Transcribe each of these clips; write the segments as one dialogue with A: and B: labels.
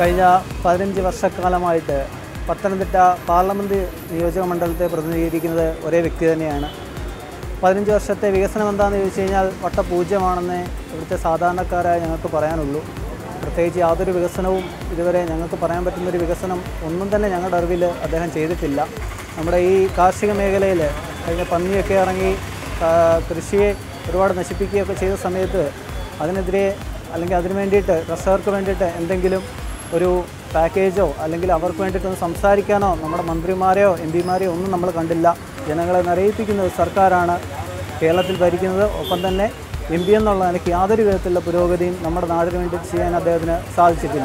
A: കഴിഞ്ഞ പതിനഞ്ച് വർഷക്കാലമായിട്ട് പത്തനംതിട്ട പാർലമെൻറ്റ് നിയോജക മണ്ഡലത്തെ പ്രതിനിധീകരിക്കുന്നത് ഒരേ വ്യക്തി തന്നെയാണ് പതിനഞ്ച് വർഷത്തെ വികസനം എന്താണെന്ന് ചോദിച്ചു കഴിഞ്ഞാൽ വട്ടപൂജ്യമാണെന്ന് ഇവിടുത്തെ സാധാരണക്കാരായ ഞങ്ങൾക്ക് പറയാനുള്ളൂ പ്രത്യേകിച്ച് യാതൊരു വികസനവും ഇതുവരെ ഞങ്ങൾക്ക് പറയാൻ പറ്റുന്നൊരു വികസനം ഒന്നും തന്നെ ഞങ്ങളുടെ അറിവിൽ അദ്ദേഹം ചെയ്തിട്ടില്ല നമ്മുടെ ഈ കാർഷിക മേഖലയിൽ കഴിഞ്ഞ പന്നിയൊക്കെ ഇറങ്ങി ആ, കൃഷിയെ ഒരുപാട് നശിപ്പിക്കുകയൊക്കെ ചെയ്ത സമയത്ത് അതിനെതിരെ അല്ലെങ്കിൽ അതിന് വേണ്ടിയിട്ട് കർഷകർക്ക് വേണ്ടിയിട്ട് എന്തെങ്കിലും ഒരു പാക്കേജോ അല്ലെങ്കിൽ അവർക്ക് വേണ്ടിയിട്ടൊന്ന് സംസാരിക്കാനോ നമ്മുടെ മന്ത്രിമാരെയോ എം പിമാരെയോ ഒന്നും നമ്മൾ കണ്ടില്ല ജനങ്ങളെ നിറയിപ്പിക്കുന്നത് സർക്കാരാണ് കേരളത്തിൽ ഭരിക്കുന്നത് ഒപ്പം തന്നെ എം പി എന്നുള്ള നിലയ്ക്ക് യാതൊരു വിധത്തിലുള്ള പുരോഗതിയും നമ്മുടെ നാടിന് വേണ്ടി ചെയ്യാൻ അദ്ദേഹത്തിന് സാധിച്ചിട്ടില്ല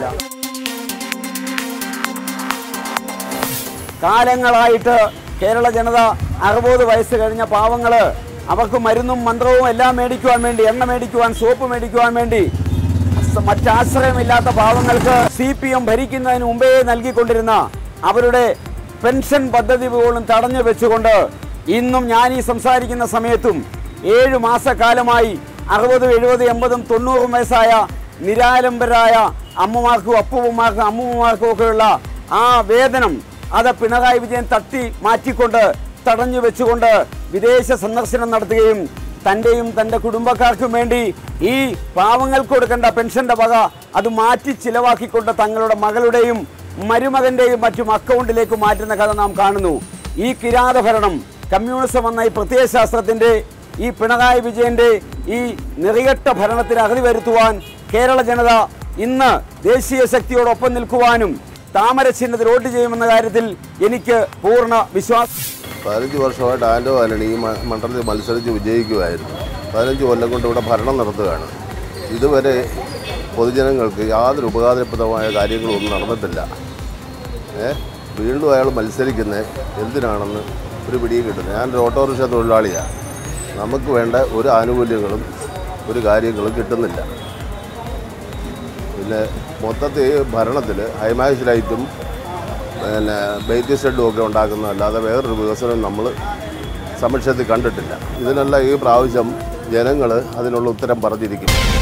B: കാലങ്ങളായിട്ട് കേരള ജനത അറുപത് വയസ്സ് കഴിഞ്ഞ പാവങ്ങള് അവർക്ക് മരുന്നും മന്ത്രവും എല്ലാം മേടിക്കുവാൻ വേണ്ടി എണ്ണ മേടിക്കുവാൻ സോപ്പ് മേടിക്കുവാൻ വേണ്ടി സ- മറ്റാശ്രയമില്ലാത്ത പാവങ്ങൾക്ക് സി പി എം ഭരിക്കുന്നതിന് മുമ്പേ നൽകിക്കൊണ്ടിരുന്ന അവരുടെ പെൻഷൻ പദ്ധതി പോലും തടഞ്ഞു വെച്ചുകൊണ്ട് ഇന്നും ഞാൻ ഈ സംസാരിക്കുന്ന സമയത്തും ഏഴ് മാസക്കാലമായി അറുപതും എഴുപത് എൺപതും തൊണ്ണൂറും വയസ്സായ നിരാലംബരായ അമ്മമാർക്കും അപ്പൂമ്മമാർക്കും അമ്മൂമ്മമാർക്കും ഒക്കെയുള്ള ആ വേതനം അത് പിണറായി വിജയൻ തട്ടി മാറ്റിക്കൊണ്ട് തടഞ്ഞു വെച്ചുകൊണ്ട് വിദേശ സന്ദർശനം നടത്തുകയും തൻ്റെയും തൻ്റെ കുടുംബക്കാർക്കും വേണ്ടി ഈ പാവങ്ങൾക്ക് കൊടുക്കേണ്ട പെൻഷന്റെ വക അത് മാറ്റി ചിലവാക്കിക്കൊണ്ട് തങ്ങളുടെ മകളുടെയും മരുമകന്റെയും മറ്റും അക്കൗണ്ടിലേക്ക് മാറ്റുന്ന കഥ നാം കാണുന്നു ഈ കിരാത ഭരണം കമ്മ്യൂണിസം എന്ന ഈ പ്രത്യയശാസ്ത്രത്തിന്റെ ഈ പിണറായി വിജയന്റെ ഈ നെറികെട്ട ഭരണത്തിന് അറുതി വരുത്തുവാൻ കേരള ജനത ഇന്ന് ദേശീയ ശക്തിയോടൊപ്പം നിൽക്കുവാനും താമര ചിഹ്നത്തിൽ വോട്ട് ചെയ്യുമെന്ന കാര്യത്തിൽ എനിക്ക് പൂർണ്ണ വിശ്വാസം
C: പതിനഞ്ച് വർഷമായിട്ട് ആൻഡോ ആന്റണി ഈ മ- മണ്ഡലത്തിൽ മത്സരിച്ച് വിജയിക്കുമായിരുന്നു പതിനഞ്ച് കൊല്ലം കൊണ്ട് ഇവിടെ ഭരണം നടത്തുകയാണ് ഇതുവരെ പൊതുജനങ്ങൾക്ക് യാതൊരു ഉപകാരപ്രദമായ കാര്യങ്ങളൊന്നും നടന്നിട്ടില്ല ഏ വീണ്ടും അയാൾ മത്സരിക്കുന്നത് എന്തിനാണെന്ന് ഒരു പിടിയും കിട്ടുന്നത് ഞാനൊരു ഓട്ടോറിക്ഷ തൊഴിലാളിയാണ് നമുക്ക് വേണ്ട ഒരു ആനുകൂല്യങ്ങളും ഒരു കാര്യങ്ങളും കിട്ടുന്നില്ല പിന്നെ മൊത്തത്തിൽ ഭരണത്തിൽ ഹൈമാക്സ് ലൈറ്റും പിന്നെ ബെയ്റ്റ് ഷെഡും ഒക്കെ ഉണ്ടാക്കുന്നതല്ലാതെ വേറൊരു വികസനം നമ്മൾ സമക്ഷത്തിൽ കണ്ടിട്ടില്ല ഇതിനെല്ലാം ഈ പ്രാവശ്യം ജനങ്ങൾ അതിനുള്ള ഉത്തരം പറഞ്ഞിരിക്കും